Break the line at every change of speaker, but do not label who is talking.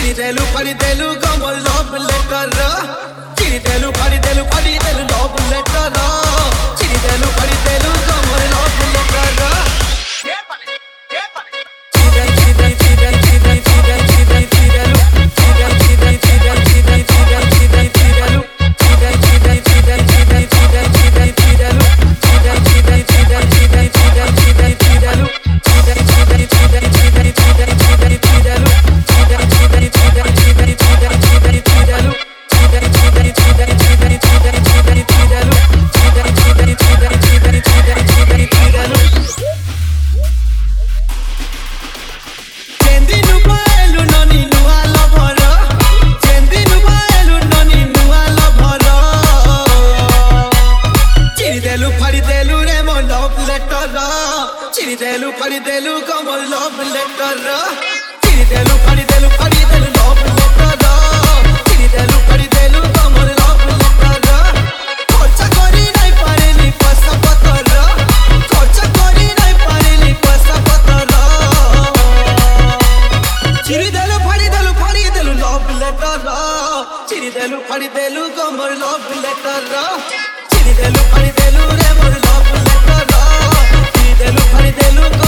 చిరిదేలు పడిదేలు Kamala love letter చిరిదేలు పడిదేలు పడిదేలు లవ్ లెటర్ చిరిదేలు పడిదేలు కమల లవ్ లెటర్ చెందిను బాయలు నని నువాల భర చెందిను బాయలు నని నువాల భర చిరిదేలు పడిదేలు రేమో లవ్ లెటర్ చిరిదేలు పడిదేలు కమో లవ్ లెటర్ చిరిదేలు పడిదేలు పడిదేలు లవ్ లెటర్ చిరిదేలు పడిదేలు కమో లవ్ లెటర్ খরচা করি নাই পারেনি পয়সা পতর খরচা করি নাই পারেনি পয়সা পতর చిరిదెలు పడిదెలు పడిదెలు లవ్ లెటర్ చిరిదెలు పడిదెలు కమర్ లవ్ లెటర్ చిరిదెలు పడిదెలు రే మర్ లవ్ లెటర్ చిరిదెలు పడిదెలు